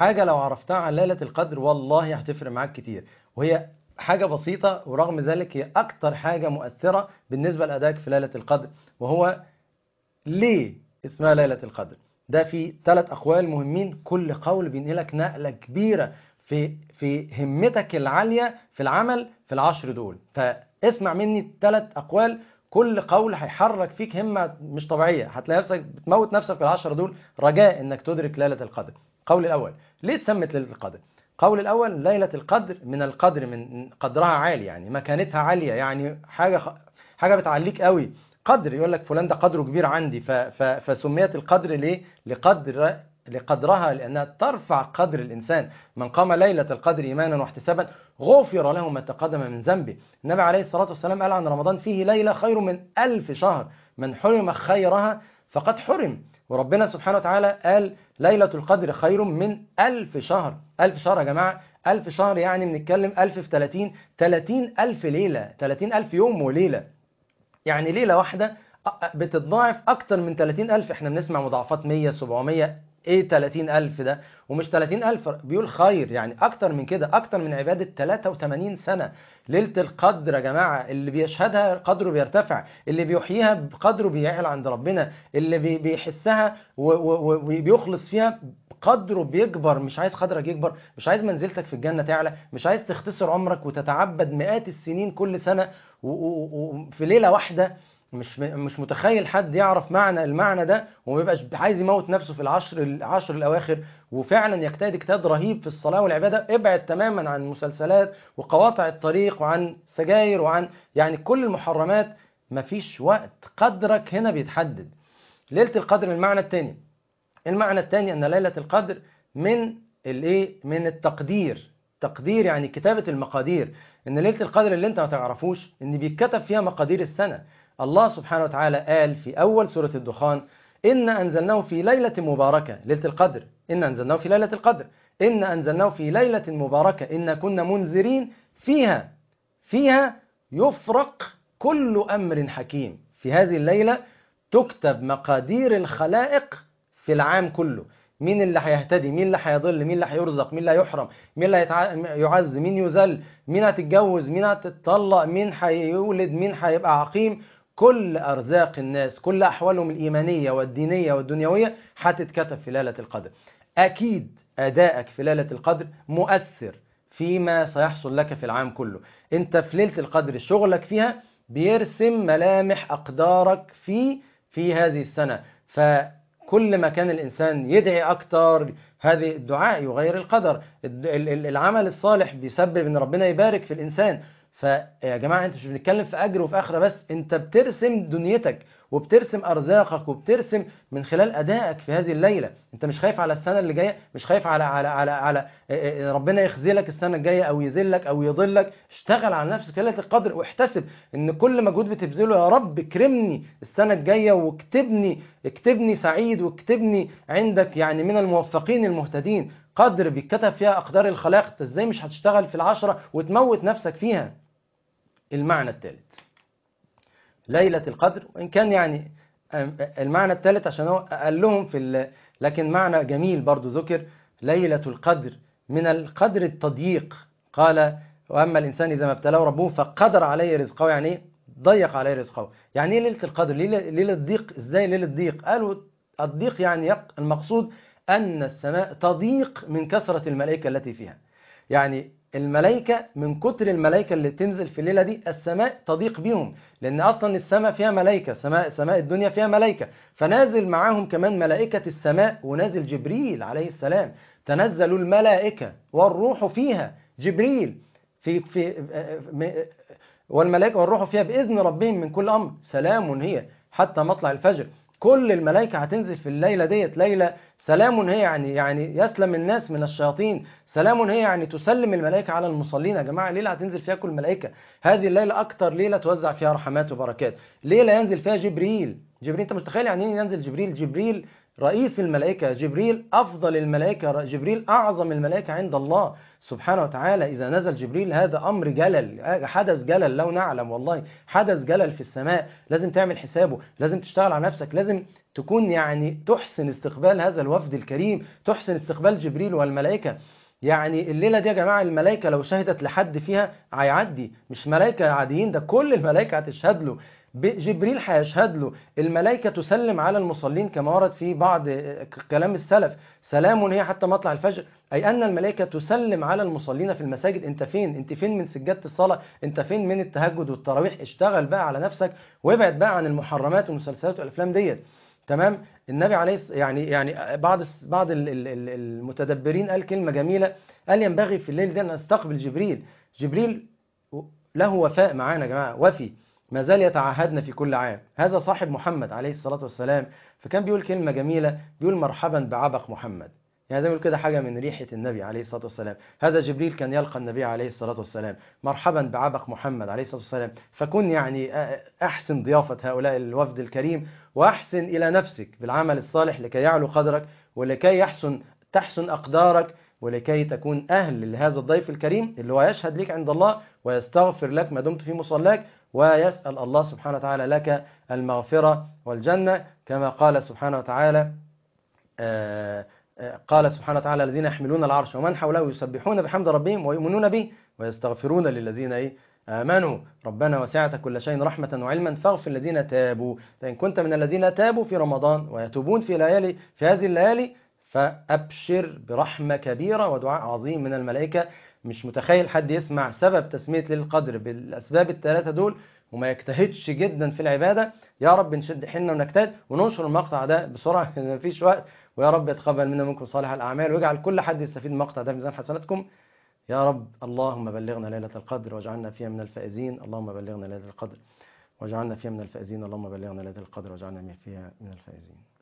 حاجة لو عرفتها عن ليلة القدر والله هتفرق معاك كتير وهي حاجة بسيطة ورغم ذلك هي أكتر حاجة مؤثرة بالنسبة لأدائك في ليلة القدر وهو ليه اسمها ليلة القدر ده في ثلاث أقوال مهمين كل قول بينقلك نقلة كبيرة في في همتك العالية في العمل في العشر دول فاسمع مني ثلاث أقوال كل قول هيحرك فيك همة مش طبيعية هتلاقي نفسك بتموت نفسك في العشرة دول رجاء انك تدرك ليلة القدر القول الأول ليه اتسمت ليلة القدر القول الأول ليلة القدر من القدر من قدرها عالي يعني مكانتها عالية يعني حاجة خ... حاجة بتعليك قوي قدر يقول لك فلان ده قدره كبير عندي ف... ف... فسميت القدر ليه لقدر لقدرها لأنها ترفع قدر الإنسان من قام ليلة القدر إيمانا واحتسابا غفر له ما تقدم من ذنبه النبي عليه الصلاة والسلام قال عن رمضان فيه ليلة خير من ألف شهر من حرم خيرها فقد حرم وربنا سبحانه وتعالى قال ليلة القدر خير من ألف شهر ألف شهر يا جماعة ألف شهر يعني بنتكلم ألف في تلاتين تلاتين ألف ليلة تلاتين ألف يوم وليلة يعني ليلة واحدة بتتضاعف أكتر من 30 ألف إحنا بنسمع مضاعفات 100 700 إيه 30 ألف ده ومش 30 ألف بيقول خير يعني أكتر من كده أكتر من عبادة 83 سنة ليلة القدر يا جماعة اللي بيشهدها قدره بيرتفع اللي بيحييها بقدره بيعلى عند ربنا اللي بيحسها وبيخلص فيها قدره بيكبر مش عايز قدرك يكبر مش عايز منزلتك في الجنة تعلى مش عايز تختصر عمرك وتتعبد مئات السنين كل سنة وفي ليلة واحدة مش مش متخيل حد يعرف معنى المعنى ده وما يبقاش عايز يموت نفسه في العشر العشر الاواخر وفعلا يجتهد اجتهاد رهيب في الصلاه والعباده ابعد تماما عن المسلسلات وقواطع الطريق وعن سجاير وعن يعني كل المحرمات مفيش وقت قدرك هنا بيتحدد ليله القدر المعنى الثاني المعنى الثاني ان ليله القدر من الايه من التقدير تقدير يعني كتابه المقادير ان ليله القدر اللي انت ما تعرفوش ان بيتكتب فيها مقادير السنه الله سبحانه وتعالى قال في أول سورة الدخان إن أنزلناه في ليلة مباركة ليلة القدر إن أنزلناه في ليلة القدر إن أنزلناه في ليلة مباركة إن كنا منذرين فيها فيها يفرق كل أمر حكيم في هذه الليلة تكتب مقادير الخلائق في العام كله مين اللي هيهتدي مين اللي هيضل مين اللي هيرزق مين اللي هيحرم مين اللي يعز مين يذل مين هتتجوز مين هتتطلق مين هيولد مين هيبقى عقيم كل أرزاق الناس كل أحوالهم الإيمانية والدينية والدنيوية هتتكتب في ليلة القدر أكيد أدائك في ليلة القدر مؤثر فيما سيحصل لك في العام كله أنت في ليلة القدر شغلك فيها بيرسم ملامح أقدارك في في هذه السنة فكل ما كان الإنسان يدعي أكتر هذه الدعاء يغير القدر العمل الصالح بيسبب أن ربنا يبارك في الإنسان فيا جماعة انت مش بنتكلم في اجر وفي اخرة بس انت بترسم دنيتك وبترسم ارزاقك وبترسم من خلال ادائك في هذه الليلة انت مش خايف على السنة اللي جاية مش خايف على على على على ربنا يخذلك السنة الجاية او يذلك او يضلك اشتغل على نفسك في ليلة القدر واحتسب ان كل مجهود بتبذله يا رب اكرمني السنة الجاية واكتبني اكتبني سعيد واكتبني عندك يعني من الموفقين المهتدين قدر بيتكتب فيها اقدار الخلاق انت ازاي مش هتشتغل في العشرة وتموت نفسك فيها المعنى الثالث ليلة القدر وإن كان يعني المعنى الثالث عشان هو قال لهم في لكن معنى جميل برضو ذكر ليلة القدر من القدر التضييق قال وأما الإنسان إذا ما ابتلاه ربه فقدر عليه رزقه يعني إيه ضيق عليه رزقه يعني إيه ليلة القدر ليلة, ليلة ضيق إزاي ليلة ضيق قالوا الضيق يعني المقصود أن السماء تضيق من كثرة الملائكة التي فيها يعني الملائكة من كتر الملائكة اللي تنزل في الليلة دي السماء تضيق بيهم لأن أصلا السماء فيها ملائكة سماء, سماء الدنيا فيها ملائكة فنازل معاهم كمان ملائكة السماء ونازل جبريل عليه السلام تنزل الملائكة والروح فيها جبريل في في والملائكة والروح فيها بإذن ربهم من كل أمر سلام هي حتى مطلع الفجر كل الملائكة هتنزل في الليلة ديت ليلة سلام هي يعني يعني يسلم الناس من الشياطين سلام هي يعني تسلم الملائكة على المصلين يا جماعة ليلة هتنزل فيها كل الملائكة هذه الليلة أكتر ليلة توزع فيها رحمات وبركات ليلة ينزل فيها جبريل جبريل أنت متخيل يعني ايه ينزل جبريل جبريل رئيس الملائكة جبريل أفضل الملائكة جبريل أعظم الملائكة عند الله سبحانه وتعالى إذا نزل جبريل هذا أمر جلل حدث جلل لو نعلم والله حدث جلل في السماء لازم تعمل حسابه لازم تشتغل على نفسك لازم تكون يعني تحسن استقبال هذا الوفد الكريم تحسن استقبال جبريل والملائكة يعني الليلة دي يا جماعة الملائكة لو شهدت لحد فيها هيعدي مش ملائكة عاديين ده كل الملائكة هتشهد له جبريل هيشهد له الملائكة تسلم على المصلين كما ورد في بعض كلام السلف سلام هي حتى مطلع الفجر أي أن الملائكة تسلم على المصلين في المساجد أنت فين أنت فين من سجادة الصلاة أنت فين من التهجد والتراويح اشتغل بقى على نفسك وابعد بقى عن المحرمات والمسلسلات والأفلام ديت تمام النبي عليه يعني يعني بعض بعض المتدبرين قال كلمة جميلة قال ينبغي في الليل ده أن أستقبل جبريل جبريل له وفاء معانا يا جماعة وفي ما زال يتعهدنا في كل عام هذا صاحب محمد عليه الصلاة والسلام فكان بيقول كلمة جميلة بيقول مرحبا بعبق محمد يعني زي ما كده حاجة من ريحة النبي عليه الصلاة والسلام هذا جبريل كان يلقى النبي عليه الصلاة والسلام مرحبا بعبق محمد عليه الصلاة والسلام فكن يعني أحسن ضيافة هؤلاء الوفد الكريم وأحسن إلى نفسك بالعمل الصالح لكي يعلو قدرك ولكي يحسن تحسن أقدارك ولكي تكون أهل لهذا الضيف الكريم اللي هو يشهد لك عند الله ويستغفر لك ما دمت في مصلاك ويسأل الله سبحانه وتعالى لك المغفرة والجنة كما قال سبحانه وتعالى قال سبحانه وتعالى الذين يحملون العرش ومن حوله يسبحون بحمد ربهم ويؤمنون به ويستغفرون للذين إيه آمنوا ربنا وسعت كل شيء رحمة وعلما فاغفر الذين تابوا فإن كنت من الذين تابوا في رمضان ويتوبون في ليالي في هذه الليالي فأبشر برحمة كبيرة ودعاء عظيم من الملائكة مش متخيل حد يسمع سبب تسمية ليل القدر بالأسباب الثلاثة دول وما يجتهدش جدا في العبادة يا رب نشد حيلنا ونجتهد وننشر المقطع ده بسرعة ما فيش وقت ويا رب يتقبل منا منكم صالح الأعمال ويجعل كل حد يستفيد من المقطع ده في ميزان حسناتكم يا رب اللهم بلغنا ليلة القدر واجعلنا فيها من الفائزين اللهم بلغنا ليلة القدر واجعلنا فيها من الفائزين اللهم بلغنا ليلة القدر واجعلنا فيها من الفائزين